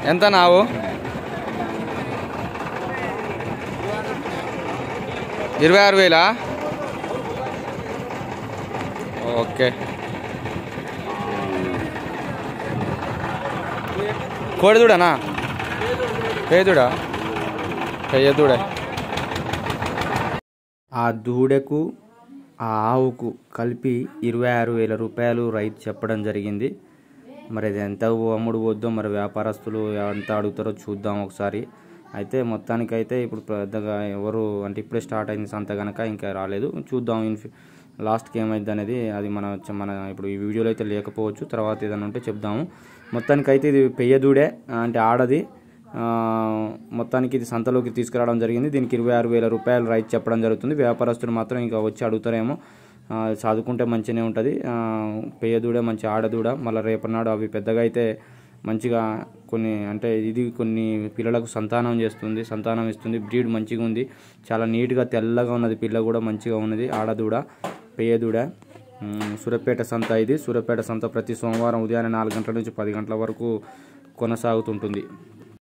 ఎంత నావు ఇరవై ఆరు వేలా ఓకే కోడిదూడనా పేదూడా పెయ్యదూడే ఆ దూడకు ఆ ఆవుకు కలిపి ఇరవై ఆరు వేల రూపాయలు రైతు చెప్పడం జరిగింది మరి అది ఎంత అమ్ముడు పోద్దో మరి వ్యాపారస్తులు ఎంత అడుగుతారో చూద్దాం ఒకసారి అయితే మొత్తానికైతే ఇప్పుడు పెద్దగా ఎవరు అంటే ఇప్పుడే స్టార్ట్ అయింది సంత కనుక ఇంకా రాలేదు చూద్దాం ఇన్ ఫ్యూ- లాస్ట్కి ఏమైంది అనేది అది మన మన ఇప్పుడు ఈ వీడియోలో అయితే లేకపోవచ్చు తర్వాత ఏదైనా ఉంటే చెప్దాము మొత్తానికైతే ఇది పెయ్య దూడే అంటే ఆడది ఆ, మొత్తానికి ఇది సంతలోకి తీసుకురావడం జరిగింది దీనికి ఇరవై ఆరు వేల రూపాయలు రైతు చెప్పడం జరుగుతుంది వ్యాపారస్తులు మాత్రం ఇంకా వచ్చి అడుగుతారేమో ఆ, చదువుకుంటే మంచిగానే ఉంటుంది పెయ్యదూడ మంచి ఆడదూడ మళ్ళీ రేపటినాడు అవి పెద్దగా అయితే మంచిగా కొన్ని అంటే ఇది కొన్ని పిల్లలకు సంతానం చేస్తుంది సంతానం ఇస్తుంది బ్రీడ్ మంచిగా ఉంది చాలా నీట్గా తెల్లగా ఉన్నది పిల్ల కూడా మంచిగా ఉన్నది ఆడదూడ పెయ్యదూడ ఉమ్, సూర్యాపేట సంత ఇది సూర్యాపేట సంత ప్రతి సోమవారం ఉదయాన్నే నాలుగు గంటల నుంచి పది గంటల వరకు కొనసాగుతుంటుంది